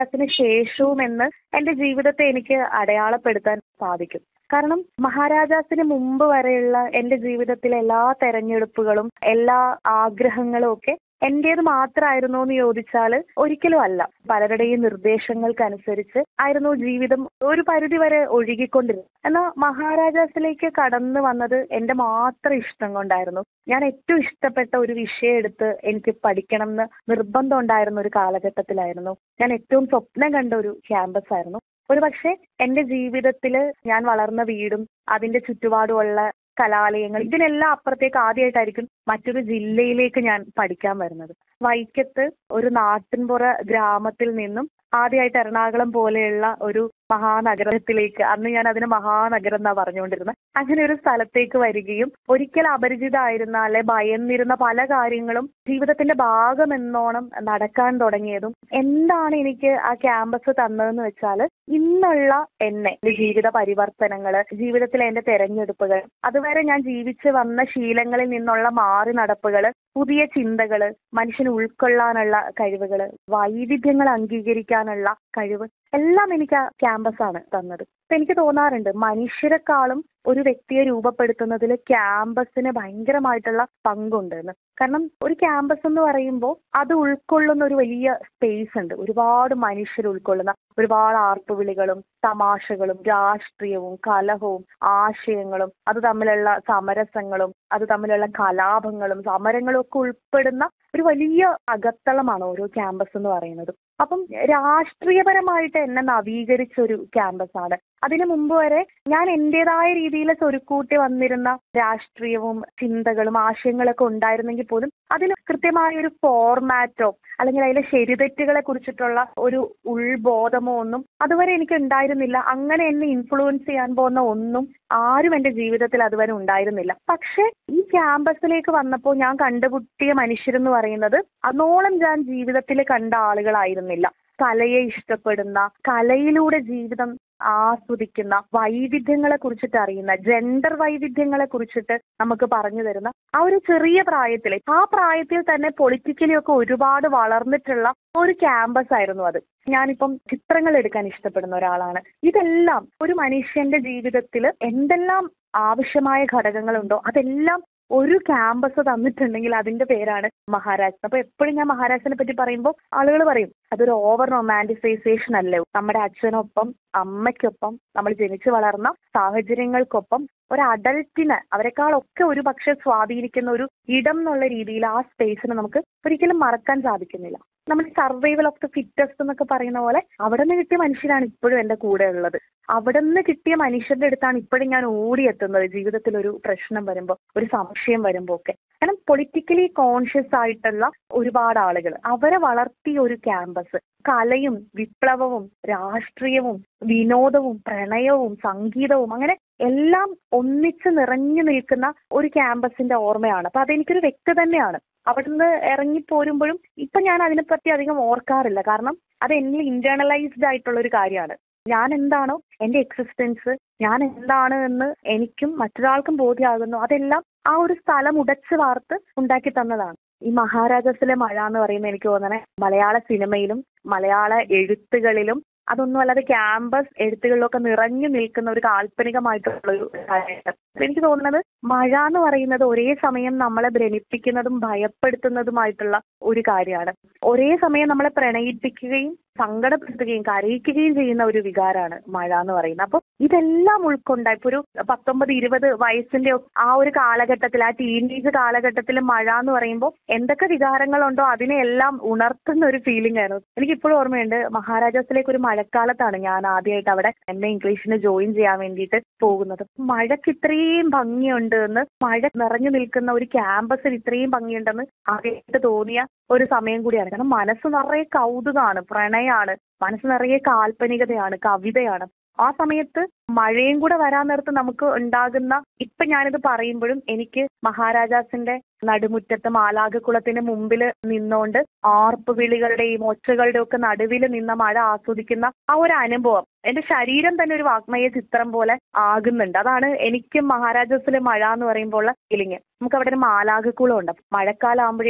മഹാരാജാസിന് ശേഷവും എന്ന് എന്റെ ജീവിതത്തെ എനിക്ക് അടയാളപ്പെടുത്താൻ സാധിക്കും കാരണം മഹാരാജാസിന് മുമ്പ് വരെയുള്ള എന്റെ ജീവിതത്തിലെ എല്ലാ തെരഞ്ഞെടുപ്പുകളും എല്ലാ ആഗ്രഹങ്ങളും ഒക്കെ എന്റേത് മാത്രമായിരുന്നോ എന്ന് ചോദിച്ചാൽ ഒരിക്കലും അല്ല പലരുടെയും നിർദ്ദേശങ്ങൾക്കനുസരിച്ച് ആയിരുന്നു ജീവിതം ഒരു പരിധി വരെ ഒഴുകിക്കൊണ്ടിരുന്നത് എന്നാൽ മഹാരാജാസിലേക്ക് കടന്നു വന്നത് എന്റെ മാത്രം ഇഷ്ടം കൊണ്ടായിരുന്നു ഞാൻ ഏറ്റവും ഇഷ്ടപ്പെട്ട ഒരു വിഷയം എടുത്ത് എനിക്ക് പഠിക്കണം എന്ന് നിർബന്ധം ഉണ്ടായിരുന്ന ഒരു കാലഘട്ടത്തിലായിരുന്നു ഞാൻ ഏറ്റവും സ്വപ്നം കണ്ട ഒരു ക്യാമ്പസ് ആയിരുന്നു ഒരു പക്ഷേ എന്റെ ജീവിതത്തിൽ ഞാൻ വളർന്ന വീടും അതിന്റെ ചുറ്റുപാടുമുള്ള കലാലയങ്ങൾ ഇതിനെല്ലാം അപ്പുറത്തേക്ക് ആദ്യമായിട്ടായിരിക്കും മറ്റൊരു ജില്ലയിലേക്ക് ഞാൻ പഠിക്കാൻ വരുന്നത് വൈക്കത്ത് ഒരു നാട്ടിൻപുറ ഗ്രാമത്തിൽ നിന്നും ആദ്യമായിട്ട് എറണാകുളം പോലെയുള്ള ഒരു മഹാനഗരത്തിലേക്ക് അന്ന് ഞാൻ അതിന് മഹാനഗരം എന്നാ പറഞ്ഞുകൊണ്ടിരുന്നത് അങ്ങനെ ഒരു സ്ഥലത്തേക്ക് വരികയും ഒരിക്കൽ അപരിചിതമായിരുന്ന അല്ലെ ഭയന്നിരുന്ന പല കാര്യങ്ങളും ജീവിതത്തിന്റെ ഭാഗമെന്നോണം നടക്കാൻ തുടങ്ങിയതും എന്താണ് എനിക്ക് ആ ക്യാമ്പസ് തന്നതെന്ന് വെച്ചാൽ ഇന്നുള്ള എന്നെ എന്റെ ജീവിത പരിവർത്തനങ്ങള് ജീവിതത്തിലെ എന്റെ തെരഞ്ഞെടുപ്പുകൾ അതുവരെ ഞാൻ ജീവിച്ച് വന്ന ശീലങ്ങളിൽ നിന്നുള്ള മാറി നടപ്പുകള് പുതിയ ചിന്തകള് മനുഷ്യന് ഉൾക്കൊള്ളാനുള്ള കഴിവുകള് വൈവിധ്യങ്ങൾ അംഗീകരിക്കാനുള്ള കഴിവ് എല്ലാം എനിക്ക് ആ ക്യാമ്പസ് ആണ് തന്നത് അപ്പൊ എനിക്ക് തോന്നാറുണ്ട് മനുഷ്യരെക്കാളും ഒരു വ്യക്തിയെ രൂപപ്പെടുത്തുന്നതിൽ ക്യാമ്പസിന് ഭയങ്കരമായിട്ടുള്ള പങ്കുണ്ട് എന്ന് കാരണം ഒരു ക്യാമ്പസ് എന്ന് പറയുമ്പോൾ അത് ഉൾക്കൊള്ളുന്ന ഒരു വലിയ സ്പേസ് ഉണ്ട് ഒരുപാട് മനുഷ്യർ ഉൾക്കൊള്ളുന്ന ഒരുപാട് ആർപ്പുവിളികളും തമാശകളും രാഷ്ട്രീയവും കലഹവും ആശയങ്ങളും അത് തമ്മിലുള്ള സമരസങ്ങളും അത് തമ്മിലുള്ള കലാപങ്ങളും സമരങ്ങളും ഒക്കെ ഉൾപ്പെടുന്ന ഒരു വലിയ അകത്തളമാണ് ഓരോ ക്യാമ്പസ് എന്ന് പറയുന്നത് അപ്പം രാഷ്ട്രീയപരമായിട്ട് എന്നെ നവീകരിച്ച ഒരു ക്യാമ്പസ് ആണ് അതിനു മുമ്പ് വരെ ഞാൻ എന്റേതായ രീതിയിൽ സ്വരുക്കൂട്ടി വന്നിരുന്ന രാഷ്ട്രീയവും ചിന്തകളും ആശയങ്ങളൊക്കെ ഉണ്ടായിരുന്നെങ്കിൽ പോലും അതിന് കൃത്യമായ ഒരു ഫോർമാറ്റോ അല്ലെങ്കിൽ അതിലെ ശരിതെറ്റുകളെ കുറിച്ചിട്ടുള്ള ഒരു ഉൾബോധമോ ഒന്നും അതുവരെ എനിക്ക് ഉണ്ടായിരുന്നില്ല അങ്ങനെ എന്നെ ഇൻഫ്ലുവൻസ് ചെയ്യാൻ പോകുന്ന ഒന്നും ആരും എന്റെ ജീവിതത്തിൽ അതുവരെ ഉണ്ടായിരുന്നില്ല പക്ഷെ ഈ ക്യാമ്പസിലേക്ക് വന്നപ്പോൾ ഞാൻ കണ്ടുമുട്ടിയ മനുഷ്യരെന്ന് പറയുന്നത് അന്നോളം ഞാൻ ജീവിതത്തിൽ കണ്ട ആളുകളായിരുന്നില്ല കലയെ ഇഷ്ടപ്പെടുന്ന കലയിലൂടെ ജീവിതം ആസ്വദിക്കുന്ന വൈവിധ്യങ്ങളെ കുറിച്ചിട്ട് അറിയുന്ന ജെൻഡർ വൈവിധ്യങ്ങളെ കുറിച്ചിട്ട് നമുക്ക് പറഞ്ഞു തരുന്ന ആ ഒരു ചെറിയ പ്രായത്തിൽ ആ പ്രായത്തിൽ തന്നെ പൊളിറ്റിക്കലി ഒക്കെ ഒരുപാട് വളർന്നിട്ടുള്ള ഒരു ക്യാമ്പസ് ആയിരുന്നു അത് ഞാനിപ്പം ചിത്രങ്ങൾ എടുക്കാൻ ഇഷ്ടപ്പെടുന്ന ഒരാളാണ് ഇതെല്ലാം ഒരു മനുഷ്യന്റെ ജീവിതത്തിൽ എന്തെല്ലാം ആവശ്യമായ ഘടകങ്ങളുണ്ടോ അതെല്ലാം ഒരു ക്യാമ്പസ് തന്നിട്ടുണ്ടെങ്കിൽ അതിന്റെ പേരാണ് മഹാരാജ് അപ്പൊ എപ്പോഴും ഞാൻ മഹാരാജിനെ പറ്റി പറയുമ്പോൾ ആളുകൾ പറയും അതൊരു ഓവർ റൊമാൻറ്റിസൈസേഷൻ അല്ലേ നമ്മുടെ അച്ഛനൊപ്പം അമ്മയ്ക്കൊപ്പം നമ്മൾ ജനിച്ചു വളർന്ന സാഹചര്യങ്ങൾക്കൊപ്പം ഒരു അഡൽട്ടിനെ അവരെക്കാളൊക്കെ ഒരു പക്ഷെ സ്വാധീനിക്കുന്ന ഒരു ഇടം എന്നുള്ള രീതിയിൽ ആ സ്പേസിനെ നമുക്ക് ഒരിക്കലും മറക്കാൻ സാധിക്കുന്നില്ല നമ്മൾ സർവൈവൽ ഓഫ് ദ ഫിറ്റസ്റ്റ് എന്നൊക്കെ പറയുന്ന പോലെ അവിടെ നിന്ന് കിട്ടിയ മനുഷ്യരാണ് ഇപ്പോഴും എന്റെ കൂടെ ഉള്ളത് അവിടെ നിന്ന് കിട്ടിയ മനുഷ്യരുടെ അടുത്താണ് ഇപ്പോഴും ഞാൻ ഓടിയെത്തുന്നത് ജീവിതത്തിൽ ഒരു പ്രശ്നം വരുമ്പോൾ ഒരു സംശയം വരുമ്പോൾ ഒക്കെ കാരണം പൊളിറ്റിക്കലി കോൺഷ്യസ് ആയിട്ടുള്ള ഒരുപാട് ആളുകൾ അവരെ വളർത്തിയ ഒരു ക്യാമ്പസ് കലയും വിപ്ലവവും രാഷ്ട്രീയവും വിനോദവും പ്രണയവും സംഗീതവും അങ്ങനെ എല്ലാം ഒന്നിച്ച് നിറഞ്ഞു നിൽക്കുന്ന ഒരു ക്യാമ്പസിന്റെ ഓർമ്മയാണ് അപ്പൊ അതെനിക്കൊരു വ്യക്തി തന്നെയാണ് അവിടുന്ന് ഇറങ്ങിപ്പോരുമ്പോഴും ഇപ്പൊ ഞാൻ അതിനെപ്പറ്റി അധികം ഓർക്കാറില്ല കാരണം അത് എന്നിൽ ഇന്റേണലൈസ്ഡ് ആയിട്ടുള്ള ഒരു കാര്യമാണ് ഞാൻ എന്താണോ എന്റെ എക്സിസ്റ്റൻസ് ഞാൻ എന്താണ് എന്ന് എനിക്കും മറ്റൊരാൾക്കും ബോധ്യമാകുന്നു അതെല്ലാം ആ ഒരു സ്ഥലം ഉടച്ചു വാർത്ത് ഉണ്ടാക്കി തന്നതാണ് ഈ മഹാരാജാസിലെ മഴ എന്ന് പറയുന്നത് എനിക്ക് തോന്നണേ മലയാള സിനിമയിലും മലയാള എഴുത്തുകളിലും അതൊന്നും അല്ലാതെ ക്യാമ്പസ് എഴുത്തുകളിലൊക്കെ നിറഞ്ഞു നിൽക്കുന്ന ഒരു കാൽപ്പനികമായിട്ടുള്ള ഒരു കാര്യമാണ് എനിക്ക് തോന്നുന്നത് മഴ എന്ന് പറയുന്നത് ഒരേ സമയം നമ്മളെ ഭ്രമിപ്പിക്കുന്നതും ഭയപ്പെടുത്തുന്നതുമായിട്ടുള്ള ഒരു കാര്യമാണ് ഒരേ സമയം നമ്മളെ പ്രണയിപ്പിക്കുകയും സങ്കടപ്പെടുത്തുകയും കരയിക്കുകയും ചെയ്യുന്ന ഒരു വികാരമാണ് മഴ എന്ന് പറയുന്നത് അപ്പോൾ ഇതെല്ലാം ഉൾക്കൊണ്ട ഇപ്പൊ ഒരു പത്തൊമ്പത് ഇരുപത് വയസ്സിന്റെ ആ ഒരു കാലഘട്ടത്തിൽ ആ ടീനേജ് കാലഘട്ടത്തിൽ മഴ എന്ന് പറയുമ്പോൾ എന്തൊക്കെ വികാരങ്ങളുണ്ടോ അതിനെല്ലാം ഉണർത്തുന്ന ഒരു ഫീലിംഗ് ആയിരുന്നു എനിക്ക് ഇപ്പോഴും ഓർമ്മയുണ്ട് മഹാരാജാസിലേക്ക് ഒരു മഴക്കാലത്താണ് ഞാൻ ആദ്യമായിട്ട് അവിടെ എന്നെ ഇംഗ്ലീഷിന് ജോയിൻ ചെയ്യാൻ വേണ്ടിയിട്ട് പോകുന്നത് മഴയ്ക്ക് ഇത്രയും ഭംഗിയുണ്ട് എന്ന് മഴ നിറഞ്ഞു നിൽക്കുന്ന ഒരു ക്യാമ്പസിൽ ഇത്രയും ഭംഗിയുണ്ടെന്ന് ആദ്യമായിട്ട് തോന്നിയ ഒരു സമയം കൂടിയാണ് കാരണം മനസ്സ് നിറയെ കൗതുകമാണ് പ്രണയമാണ് മനസ്സ് നിറയെ കാൽപ്പനികതയാണ് കവിതയാണ് ആ സമയത്ത് മഴയും കൂടെ വരാൻ നേരത്ത് നമുക്ക് ഉണ്ടാകുന്ന ഇപ്പൊ ഞാനിത് പറയുമ്പോഴും എനിക്ക് മഹാരാജാസിന്റെ നടുമുറ്റത്ത് മാലാകക്കുളത്തിന് മുമ്പിൽ നിന്നുകൊണ്ട് ആർപ്പ് വിളികളുടെയും ഒച്ചകളുടെയും ഒക്കെ നടുവിൽ നിന്ന മഴ ആസ്വദിക്കുന്ന ആ ഒരു അനുഭവം എന്റെ ശരീരം തന്നെ ഒരു വാഗ്മയ ചിത്രം പോലെ ആകുന്നുണ്ട് അതാണ് എനിക്കും മഹാരാജാസിലെ മഴ എന്ന് പറയുമ്പോൾ ഉള്ള ഫീലിംഗ് നമുക്ക് അവിടെ ഒരു മാലാകക്കുളം ഉണ്ട് മഴക്കാലം ആകുമ്പോഴേക്കും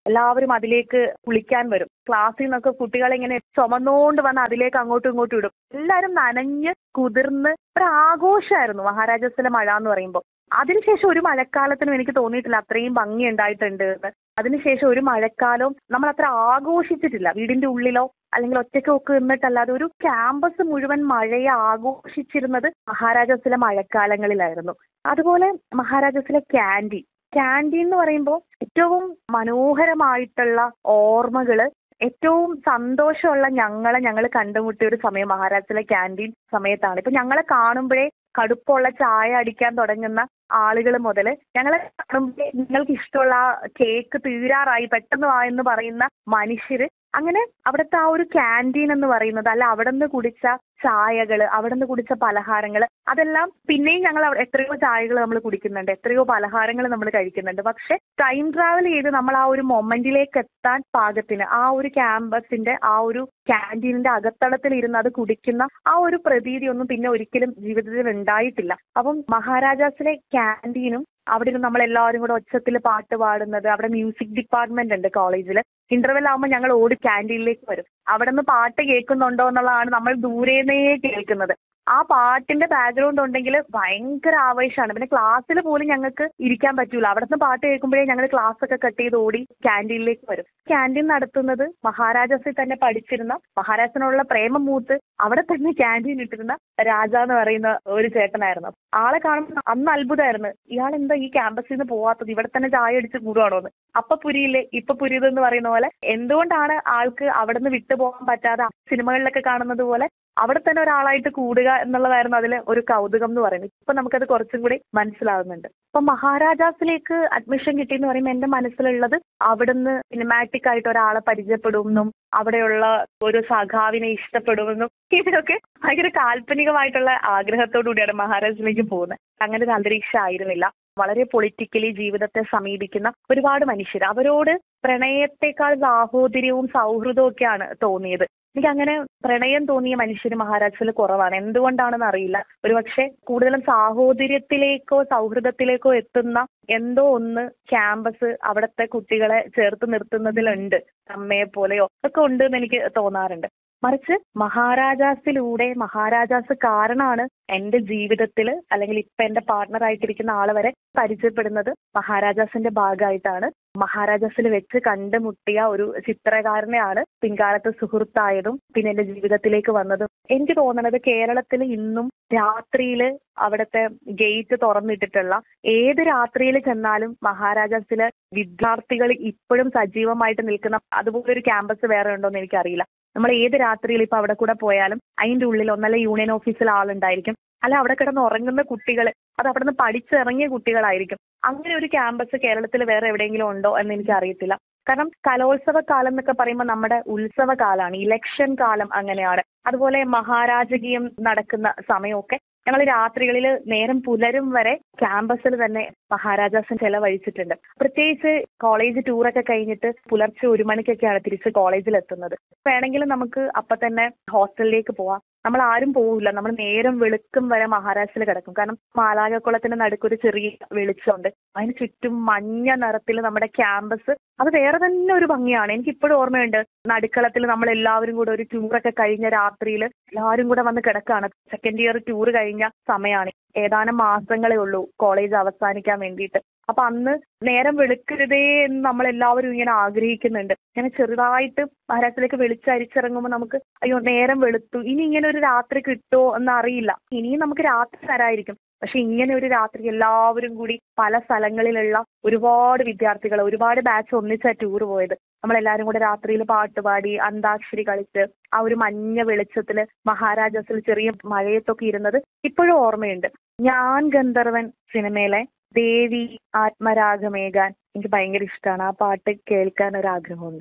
എല്ലാവരും അതിലേക്ക് കുളിക്കാൻ വരും ക്ലാസ്സിൽ നിന്നൊക്കെ കുട്ടികളെ ഇങ്ങനെ ചുമന്നുകൊണ്ട് വന്ന് അതിലേക്ക് അങ്ങോട്ടും ഇങ്ങോട്ടും ഇടും എല്ലാവരും നനഞ്ഞ് കുതിർന്ന് ഒരു ആഘോഷമായിരുന്നു മഹാരാജാസിലെ മഴ എന്ന് പറയുമ്പോൾ അതിനുശേഷം ഒരു മഴക്കാലത്തിനും എനിക്ക് തോന്നിയിട്ടില്ല അത്രയും ഭംഗി ഉണ്ടായിട്ടുണ്ട് എന്ന് അതിനുശേഷം ഒരു മഴക്കാലവും നമ്മൾ അത്ര ആഘോഷിച്ചിട്ടില്ല വീടിന്റെ ഉള്ളിലോ അല്ലെങ്കിൽ ഒറ്റയ്ക്കൊക്കെ നിന്നിട്ടല്ലാതെ ഒരു ക്യാമ്പസ് മുഴുവൻ മഴയെ ആഘോഷിച്ചിരുന്നത് മഹാരാജാസിലെ മഴക്കാലങ്ങളിലായിരുന്നു അതുപോലെ മഹാരാജാസിലെ ക്യാൻറ്റീൻ ക്യാൻറ്റീൻ എന്ന് പറയുമ്പോൾ ഏറ്റവും മനോഹരമായിട്ടുള്ള ഓർമ്മകള് ഏറ്റവും സന്തോഷമുള്ള ഞങ്ങളെ ഞങ്ങൾ കണ്ടുമുട്ടിയ ഒരു സമയം മഹാരാഷ്ട്രയിലെ ക്യാൻറ്റീൻ സമയത്താണ് ഇപ്പൊ ഞങ്ങളെ കാണുമ്പോഴേ കടുപ്പമുള്ള ചായ അടിക്കാൻ തുടങ്ങുന്ന ആളുകൾ മുതൽ ഞങ്ങളെ കാണുമ്പോഴേ നിങ്ങൾക്ക് ഇഷ്ടമുള്ള ആ കേക്ക് തീരാറായി പെട്ടെന്ന് വാ എന്ന് പറയുന്ന മനുഷ്യര് അങ്ങനെ അവിടുത്തെ ആ ഒരു ക്യാൻറ്റീൻ എന്ന് പറയുന്നത് അല്ല അവിടെ നിന്ന് കുടിച്ച ചായകൾ അവിടെ നിന്ന് കുടിച്ച പലഹാരങ്ങൾ അതെല്ലാം പിന്നെയും ഞങ്ങൾ അവിടെ എത്രയോ ചായകൾ നമ്മൾ കുടിക്കുന്നുണ്ട് എത്രയോ പലഹാരങ്ങൾ നമ്മൾ കഴിക്കുന്നുണ്ട് പക്ഷെ ടൈം ട്രാവൽ ചെയ്ത് നമ്മൾ ആ ഒരു മൊമെന്റിലേക്ക് എത്താൻ പാകത്തിന് ആ ഒരു ക്യാമ്പസിന്റെ ആ ഒരു ക്യാൻറ്റീനിന്റെ അകത്തളത്തിൽ ഇരുന്ന് അത് കുടിക്കുന്ന ആ ഒരു പ്രതീതി ഒന്നും പിന്നെ ഒരിക്കലും ജീവിതത്തിൽ ഉണ്ടായിട്ടില്ല അപ്പം മഹാരാജാസിലെ ക്യാൻറ്റീനും അവിടെ ഇരുന്ന് നമ്മൾ എല്ലാവരും കൂടെ ഒച്ചത്തിൽ പാട്ട് പാടുന്നത് അവിടെ മ്യൂസിക് ഡിപ്പാർട്ട്മെന്റ് ഉണ്ട് കോളേജിൽ ഇന്റർവെൽ ആകുമ്പോൾ ഞങ്ങൾ ഓടി ക്യാൻറ്റീനിലേക്ക് വരും അവിടെ നിന്ന് പാട്ട് കേൾക്കുന്നുണ്ടോ എന്നുള്ളതാണ് നമ്മൾ ദൂരേന്നേ കേൾക്കുന്നത് ആ പാട്ടിന്റെ ബാക്ക്ഗ്രൗണ്ട് ഉണ്ടെങ്കിൽ ഭയങ്കര ആവേശമാണ് പിന്നെ ക്ലാസ്സിൽ പോലും ഞങ്ങൾക്ക് ഇരിക്കാൻ പറ്റൂല അവിടെ നിന്ന് പാട്ട് കേൾക്കുമ്പോഴേ ഞങ്ങൾ ക്ലാസ് ഒക്കെ കട്ട് ചെയ്ത് ഓടി ക്യാൻറ്റീനിലേക്ക് വരും ക്യാൻറ്റീൻ നടത്തുന്നത് മഹാരാജാസിൽ തന്നെ പഠിച്ചിരുന്ന മഹാരാജാസിനോടുള്ള പ്രേമം മൂത്ത് അവിടെ തന്നെ ക്യാൻറ്റീൻ ഇട്ടിരുന്ന രാജ എന്ന് പറയുന്ന ഒരു ചേട്ടനായിരുന്നു ആളെ കാണുമ്പോൾ അന്ന് അത്ഭുതമായിരുന്നു ഇയാൾ എന്താ ഈ ക്യാമ്പസിൽ നിന്ന് പോവാത്തത് ഇവിടെ തന്നെ ചായ അടിച്ച് കൂടുവാണോ എന്ന് അപ്പൊ പുരിയില്ലേ ഇപ്പൊ പുരിയതെന്ന് പറയുന്ന പോലെ എന്തുകൊണ്ടാണ് ആൾക്ക് അവിടെ നിന്ന് വിട്ടുപോകാൻ പറ്റാതെ സിനിമകളിലൊക്കെ കാണുന്നത് പോലെ അവിടെ തന്നെ ഒരാളായിട്ട് കൂടുക എന്നുള്ളതായിരുന്നു അതിൽ ഒരു കൗതുകം എന്ന് പറയുന്നത് ഇപ്പൊ നമുക്കത് കുറച്ചും കൂടി മനസ്സിലാവുന്നുണ്ട് അപ്പൊ മഹാരാജാസിലേക്ക് അഡ്മിഷൻ കിട്ടിയെന്ന് പറയുമ്പോൾ എന്റെ മനസ്സിലുള്ളത് അവിടുന്ന് സിനിമാറ്റിക് ആയിട്ട് ഒരാളെ പരിചയപ്പെടുമെന്നും അവിടെയുള്ള ഒരു സഖാവിനെ ഇഷ്ടപ്പെടുമെന്നും ഇതിനൊക്കെ ഭയങ്കര കാൽപ്പനികമായിട്ടുള്ള ആഗ്രഹത്തോടു കൂടിയാണ് മഹാരാജിലേക്ക് പോകുന്നത് അങ്ങനെ ഒരു അന്തരീക്ഷം ആയിരുന്നില്ല വളരെ പൊളിറ്റിക്കലി ജീവിതത്തെ സമീപിക്കുന്ന ഒരുപാട് മനുഷ്യർ അവരോട് പ്രണയത്തെക്കാൾ സാഹോദര്യവും സൗഹൃദവും ഒക്കെയാണ് തോന്നിയത് എനിക്ക് അങ്ങനെ പ്രണയം തോന്നിയ മനുഷ്യർ മഹാരാഷ്ട്രയിൽ കുറവാണ് എന്തുകൊണ്ടാണെന്ന് അറിയില്ല ഒരുപക്ഷെ കൂടുതലും സാഹോദര്യത്തിലേക്കോ സൗഹൃദത്തിലേക്കോ എത്തുന്ന എന്തോ ഒന്ന് ക്യാമ്പസ് അവിടുത്തെ കുട്ടികളെ ചേർത്ത് നിർത്തുന്നതിലുണ്ട് അമ്മയെ പോലെയോ ഒക്കെ ഉണ്ട് എന്ന് എനിക്ക് തോന്നാറുണ്ട് മറിച്ച് മഹാരാജാസിലൂടെ മഹാരാജാസ് കാരണമാണ് എന്റെ ജീവിതത്തിൽ അല്ലെങ്കിൽ ഇപ്പൊ എന്റെ പാർട്ണർ ആയിട്ടിരിക്കുന്ന ആളെ വരെ പരിചയപ്പെടുന്നത് മഹാരാജാസിന്റെ ഭാഗമായിട്ടാണ് മഹാരാജാസിൽ വെച്ച് കണ്ടുമുട്ടിയ ഒരു ചിത്രകാരനെയാണ് പിൻകാലത്ത് സുഹൃത്തായതും പിന്നെ എന്റെ ജീവിതത്തിലേക്ക് വന്നതും എനിക്ക് തോന്നുന്നത് കേരളത്തിൽ ഇന്നും രാത്രിയിൽ അവിടുത്തെ ഗേറ്റ് തുറന്നിട്ടിട്ടുള്ള ഏത് രാത്രിയിൽ ചെന്നാലും മഹാരാജാസിലെ വിദ്യാർത്ഥികൾ ഇപ്പോഴും സജീവമായിട്ട് നിൽക്കുന്ന അതുപോലൊരു ക്യാമ്പസ് വേറെ ഉണ്ടോ എന്ന് എനിക്കറിയില്ല നമ്മൾ ഏത് രാത്രിയിൽ ഇപ്പൊ അവിടെ കൂടെ പോയാലും അതിന്റെ ഉള്ളിൽ ഒന്നല്ല യൂണിയൻ ഓഫീസിൽ ആളുണ്ടായിരിക്കും അല്ല അവിടെ കിടന്ന് ഉറങ്ങുന്ന കുട്ടികൾ അത് അവിടെ നിന്ന് പഠിച്ചിറങ്ങിയ കുട്ടികളായിരിക്കും അങ്ങനെ ഒരു ക്യാമ്പസ് കേരളത്തിൽ വേറെ എവിടെയെങ്കിലും ഉണ്ടോ എന്ന് എനിക്ക് അറിയത്തില്ല കാരണം കലോത്സവ കാലം എന്നൊക്കെ പറയുമ്പോൾ നമ്മുടെ ഉത്സവ കാലമാണ് ഇലക്ഷൻ കാലം അങ്ങനെയാണ് അതുപോലെ മഹാരാജകീയം നടക്കുന്ന സമയമൊക്കെ ഞങ്ങൾ രാത്രികളിൽ നേരം പുലരും വരെ ക്യാമ്പസിൽ തന്നെ മഹാരാജാസൻ ചെലവഴിച്ചിട്ടുണ്ട് പ്രത്യേകിച്ച് കോളേജ് ടൂറൊക്കെ കഴിഞ്ഞിട്ട് പുലർച്ചെ ഒരു മണിക്കൊക്കെയാണ് തിരിച്ച് കോളേജിൽ എത്തുന്നത് വേണമെങ്കിൽ നമുക്ക് അപ്പൊ തന്നെ ഹോസ്റ്റലിലേക്ക് പോവാം നമ്മൾ ആരും പോവില്ല നമ്മൾ നേരം വെളുക്കും വരെ മഹാരാഷ്ട്രയിൽ കിടക്കും കാരണം മാലാകക്കുളത്തിന്റെ നടുക്കൊരു ചെറിയ വെളിച്ചമുണ്ട് അതിന് ചുറ്റും മഞ്ഞ നിറത്തിൽ നമ്മുടെ ക്യാമ്പസ് അത് വേറെ തന്നെ ഒരു ഭംഗിയാണ് എനിക്ക് ഇപ്പോഴും ഓർമ്മയുണ്ട് നടുക്കളത്തിൽ നമ്മൾ എല്ലാവരും കൂടെ ഒരു ടൂറൊക്കെ കഴിഞ്ഞ രാത്രിയിൽ എല്ലാവരും കൂടെ വന്ന് കിടക്കുകയാണ് സെക്കൻഡ് ഇയർ ടൂർ കഴിഞ്ഞ സമയമാണ് ഏതാനും മാസങ്ങളേ ഉള്ളൂ കോളേജ് അവസാനിക്കാൻ വേണ്ടിയിട്ട് അപ്പൊ അന്ന് നേരം വെളുക്കരുതേ എന്ന് നമ്മൾ എല്ലാവരും ഇങ്ങനെ ആഗ്രഹിക്കുന്നുണ്ട് ഇങ്ങനെ ചെറുതായിട്ട് മഹാരാഷ്ട്രയിലേക്ക് വെളിച്ചരിച്ചിറങ്ങുമ്പോൾ നമുക്ക് അയ്യോ നേരം വെളുത്തു ഇനി ഇങ്ങനെ ഒരു രാത്രി കിട്ടുമോ എന്ന് അറിയില്ല ഇനിയും നമുക്ക് രാത്രി തരായിരിക്കും പക്ഷെ ഇങ്ങനെ ഒരു രാത്രി എല്ലാവരും കൂടി പല സ്ഥലങ്ങളിലുള്ള ഒരുപാട് വിദ്യാർത്ഥികൾ ഒരുപാട് ബാച്ച് ഒന്നിച്ചാ ടൂർ പോയത് നമ്മളെല്ലാരും കൂടെ രാത്രിയിൽ പാട്ടുപാടി അന്താക്ഷരി കളിച്ച് ആ ഒരു മഞ്ഞ വെളിച്ചത്തില് മഹാരാജാസിൽ ചെറിയ മഴയത്തൊക്കെ ഇരുന്നത് ഇപ്പോഴും ഓർമ്മയുണ്ട് ഞാൻ ഗന്ധർവൻ സിനിമയിലെ ദേവി ആത്മരാഗമേകാൻ എനിക്ക് ഭയങ്കര ഇഷ്ടമാണ് ആ പാട്ട് കേൾക്കാൻ ഒരു ആഗ്രഹമുണ്ട്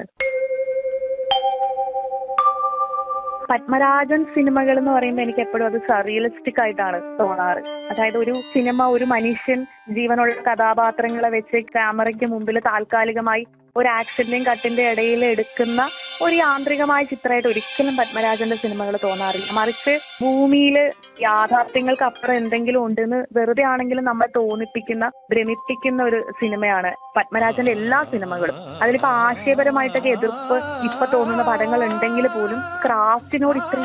പത്മരാജൻ സിനിമകൾ എന്ന് പറയുമ്പോൾ എനിക്ക് എപ്പോഴും അത് സറിയലിസ്റ്റിക് ആയിട്ടാണ് തോന്നാറ് അതായത് ഒരു സിനിമ ഒരു മനുഷ്യൻ ജീവനുള്ള കഥാപാത്രങ്ങളെ വെച്ച് ക്യാമറയ്ക്ക് മുമ്പിൽ താൽക്കാലികമായി ഒരു ആക്ഷന്റെയും കട്ടിന്റെ ഇടയിൽ എടുക്കുന്ന ഒരു യാന്ത്രികമായ ചിത്രമായിട്ട് ഒരിക്കലും പത്മരാജന്റെ സിനിമകൾ തോന്നാറില്ല മറിച്ച് ഭൂമിയിൽ യാഥാർത്ഥ്യങ്ങൾക്ക് അപ്പുറം എന്തെങ്കിലും ഉണ്ടെന്ന് വെറുതെ ആണെങ്കിലും നമ്മളെ തോന്നിപ്പിക്കുന്ന ഭ്രമിപ്പിക്കുന്ന ഒരു സിനിമയാണ് പത്മരാജന്റെ എല്ലാ സിനിമകളും അതിലിപ്പോ ആശയപരമായിട്ടൊക്കെ എതിർപ്പ് ഇപ്പൊ തോന്നുന്ന പടങ്ങൾ ഉണ്ടെങ്കിൽ പോലും ക്രാഫ്റ്റിനോട് ഇത്രയും